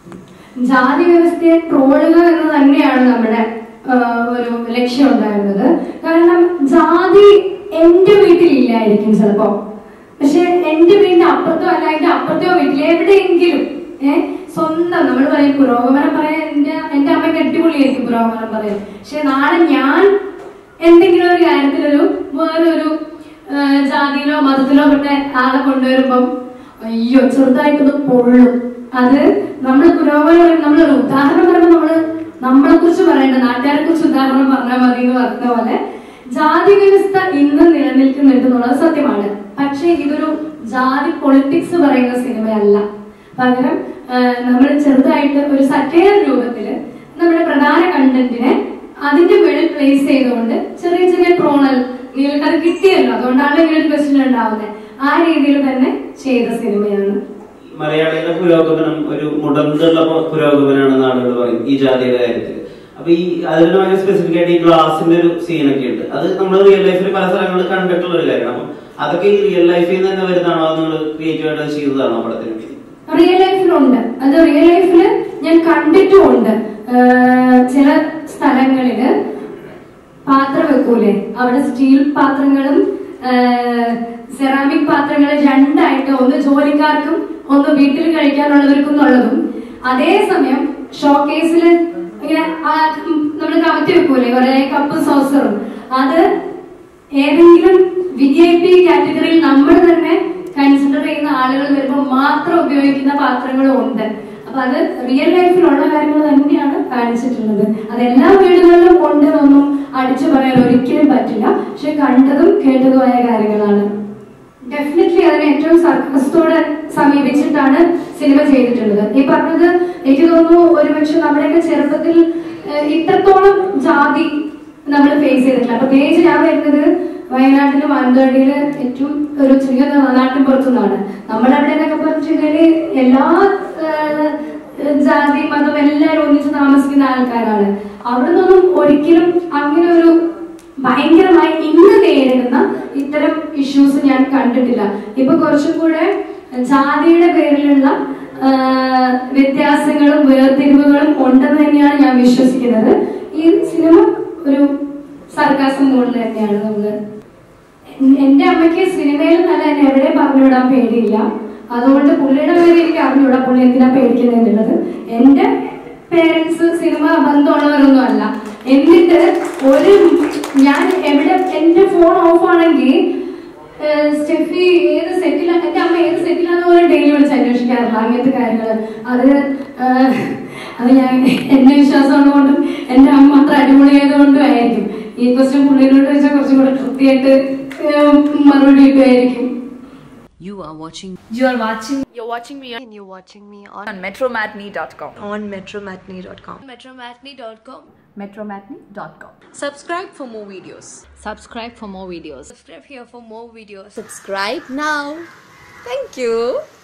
ജാതി വ്യവസ്ഥയെ ട്രോളുക എന്ന് തന്നെയാണ് നമ്മുടെ ആ, ഒരു ലക്ഷ്യം ഉണ്ടായിരുന്നത് കാരണം ജാതി എന്റെ വീട്ടിലില്ലായിരിക്കും ചിലപ്പോ പക്ഷെ എന്റെ വീടിന്റെ അപ്പുറത്തോ അല്ലെങ്കിൽ അപ്പുറത്തോ വീട്ടിൽ എവിടെയെങ്കിലും ഏഹ് സ്വന്തം നമ്മൾ പറയും പുരോഗമനം പറയാൻ എന്റെ എന്റെ അമ്മയ്ക്ക് അടിപൊളിയായിരിക്കും പുരോഗമനം പറയാൻ പക്ഷെ നാളെ ഞാൻ എന്തെങ്കിലും ഒരു കാര്യത്തിലൊരു വേറൊരു ആ, ജാതിയിലോ മതത്തിലോ പെട്ട ആളെ കൊണ്ടുവരുമ്പം അയ്യോ ചെറുതായിട്ടൊന്ന് പൊള്ളും അത് നമ്മൾ പുരോഗമനം നമ്മളൊരു ഉദാഹരണം പറയുമ്പോൾ നമ്മള് നമ്മളെ കുറിച്ച് പറയേണ്ട നാട്ടുകാരെ കുറിച്ച് ഉദാഹരണം പറഞ്ഞാൽ മതി എന്ന് പറഞ്ഞ പോലെ ജാതി വ്യവസ്ഥ ഇന്ന് നിലനിൽക്കുന്നുണ്ട് എന്നുള്ളത് സത്യമാണ് പക്ഷേ ഇതൊരു ജാതി പൊളിറ്റിക്സ് പറയുന്ന സിനിമയല്ല പകരം നമ്മൾ ചെറുതായിട്ട് ഒരു സറ്റയർ രൂപത്തില് നമ്മുടെ പ്രധാന കണ്ടന്റിനെ അതിന്റെ മുകളിൽ പ്ലേസ് ചെയ്തുകൊണ്ട് ചെറിയ ചെറിയ ട്രോണൽ നിങ്ങൾക്ക് അത് കിട്ടിയല്ലോ അതുകൊണ്ടാണ് ഇങ്ങനെ ഒരു ക്വസ്റ്റ്യൻ ഉണ്ടാവുന്നത് ആ രീതിയിൽ തന്നെ ചെയ്ത സിനിമയാണ് മലയാളികളുടെ പുരോഗമനം ഒരു മുടന്തുള്ള പു- പുരോഗമനമാണെന്ന് ആളുകൾ പറയും ഈ ജാതിയുടെ കാര്യത്തിൽ അപ്പൊ ഈ അതിന് ഭയങ്കര സ്പെസിഫിക് ആയിട്ട് ഈ ഗ്ലാസിന്റെ ഒരു സീനൊക്കെ ഉണ്ട് അത് നമ്മൾ റിയൽ ലൈഫിൽ പല സ്ഥലങ്ങളിൽ കണ്ടിട്ടുള്ള ഒരു കാര്യമാണ് അപ്പം അതൊക്കെ ഈ റിയൽ ലൈഫിൽ നിന്ന് തന്നെ വരുന്നതാണോ അത് നിങ്ങൾ ക്രിയേറ്റീവ് ആയിട്ട് ചെയ്തതാണോ പടത്തിന് വേണ്ടി റിയൽ ലൈഫിലുണ്ട് അത് റിയൽ ലൈഫില് ഞാൻ കണ്ടിട്ടുമുണ്ട് ആഹ് ചില സ്ഥലങ്ങളില് പാത്രം വെക്കൂലേ അവിടെ സ്റ്റീൽ പാത്രങ്ങളും സെറാമിക് പാത്രങ്ങൾ രണ്ടായിട്ട് ഒന്ന് ജോലിക്കാർക്കും ഒന്ന് വീട്ടിൽ കഴിക്കാനുള്ളവർക്കും എന്നുള്ളതും അതേസമയം ഷോക്കേസിൽ ഇങ്ങനെ നമ്മൾ കമത്തി വെക്കൂലേ കുറെ കപ്പ് സോസറും അത് ഏതെങ്കിലും വി ഐ പി കാറ്റഗറിയിൽ നമ്മൾ തന്നെ കൺസിഡർ ചെയ്യുന്ന ആളുകൾ വരുമ്പോൾ മാത്രം ഉപയോഗിക്കുന്ന പാത്രങ്ങളും ഉണ്ട് അപ്പൊ അത് റിയൽ ലൈഫിലുള്ള കാര്യങ്ങൾ തന്നെയാണ് കാണിച്ചിട്ടുള്ളത് അത് എല്ലാ വീടുകളിലും ഉണ്ടെന്നൊന്നും അടിച്ചു പറയാൻ ഒരിക്കലും പറ്റില്ല പക്ഷെ കണ്ടതും കേട്ടതുമായ കാര്യങ്ങളാണ് ഡെഫിനറ്റ്ലി അതിനെ ഏറ്റവും സർക്കസത്തോടെ സമീപിച്ചിട്ടാണ് സിനിമ ചെയ്തിട്ടുള്ളത് ഈ പറഞ്ഞത് എനിക്ക് തോന്നുന്നു ഒരുപക്ഷെ നമ്മുടെയൊക്കെ ചെറുപ്പത്തിൽ ഏഹ്, ഇത്രത്തോളം ജാതി നമ്മൾ ഫേസ് ചെയ്തിട്ടില്ല പ്രത്യേകിച്ച് ഞാൻ വരുന്നത് വയനാട്ടില് മാനന്തവാടിയില് ഏറ്റവും ഒരു ചെറിയ നാട്ടിൻ പുറത്തുനിന്നാണ് നമ്മുടെ അവിടെ എന്നൊക്കെ പറഞ്ഞിട്ടുണ്ടെങ്കില് എല്ലാ ഏഹ്, ജാതി മതം എല്ലാവരും ഒന്നിച്ച് താമസിക്കുന്ന ആൾക്കാരാണ് അവിടെ നിന്നൊന്നും ഒരിക്കലും അങ്ങനെ ഒരു ഭയങ്കരമായി ഇന്ന് നേരിടുന്ന ഇത്തരം ഇഷ്യൂസ് ഞാൻ കണ്ടിട്ടില്ല ഇപ്പൊ കുറച്ചും കൂടെ ജാതിയുടെ പേരിലുള്ള ആ, വ്യത്യാസങ്ങളും വേർതിരിവുകളും ഉണ്ടെന്ന് തന്നെയാണ് ഞാൻ വിശ്വസിക്കുന്നത് ഈ സിനിമ ഒരു സർക്കാസം മോഡിൽ തന്നെയാണ് നമ്മള് എൻ- എന്റെ അമ്മയ്ക്ക് സിനിമയിൽ നല്ല എന്നെ എവിടെ പറഞ്ഞുവിടാൻ പേടിയില്ല അതുകൊണ്ട് പുള്ളിയുടെ പേര് എനിക്ക് അറിഞ്ഞൂടാ പുള്ളി എന്തിനാ പേടിക്കുന്നതെന്നുള്ളത് എന്റെ പേരൻസ് സിനിമ ബന്ധമുള്ളവരൊന്നും അല്ല എന്നിട്ട് ഒരു ഞാൻ എവിടെ എന്റെ ഫോൺ ഓഫ് ആണെങ്കിൽ ഏഹ് സ്റ്റെഫി ഏത് സെറ്റിലാ എന്റെ അമ്മ ഏത് സെറ്റിലാന്ന് പോലും ഡെയിലി വിളിച്ച് അന്വേഷിക്കാറില്ല അങ്ങനത്തെ കാര്യങ്ങൾ അത് ഏഹ് അത് ഞാൻ എന്റെ വിശ്വാസമുള്ളതുകൊണ്ടും എന്റെ അമ്മ അത്ര അടിപൊളിയായതുകൊണ്ടും ആയിരിക്കും ഈ ക്വസ്റ്റ്യൻ പുള്ളിയോട് ചോദിച്ചാൽ കുറച്ചും കൂടെ കൃത്യമായിട്ട് ഏഹ് മറുപടി കിട്ടുമായിരിക്കും You are watching You are watching You're watching me on, And you're watching me on, on metromatney.com. on metromatney.com. metromatney.com. Metromatney.com. Subscribe for more videos. subscribe for more videos. Subscribe here for more videos. Subscribe now. Thank you.